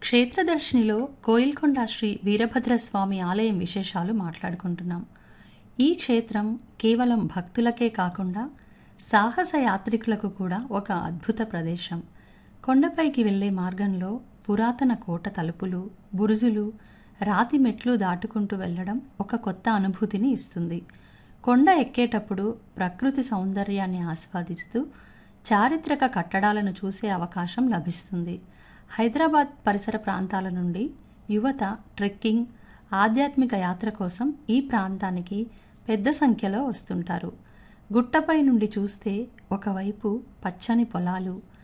క్షేత్రదర్శినిలో కోయిల్కొండ శ్రీ వీరభద్రస్వామి ఆలయం విశేషాలు మాట్లాడుకుంటున్నాం ఈ క్షేత్రం కేవలం భక్తులకే కాకుండా సాహస యాత్రికులకు కూడా ఒక అద్భుత ప్రదేశం కొండపైకి వెళ్ళే మార్గంలో పురాతన కోట తలుపులు బురుజులు రాతి మెట్లు దాటుకుంటూ వెళ్ళడం ఒక కొత్త అనుభూతిని ఇస్తుంది కొండ ఎక్కేటప్పుడు ప్రకృతి సౌందర్యాన్ని ఆస్వాదిస్తూ చారిత్రక కట్టడాలను చూసే అవకాశం లభిస్తుంది హైదరాబాద్ పరిసర ప్రాంతాల నుండి యువత ట్రెక్కింగ్ ఆధ్యాత్మిక యాత్ర కోసం ఈ ప్రాంతానికి పెద్ద సంఖ్యలో వస్తుంటారు గుట్టపై నుండి చూస్తే ఒకవైపు పచ్చని పొలాలు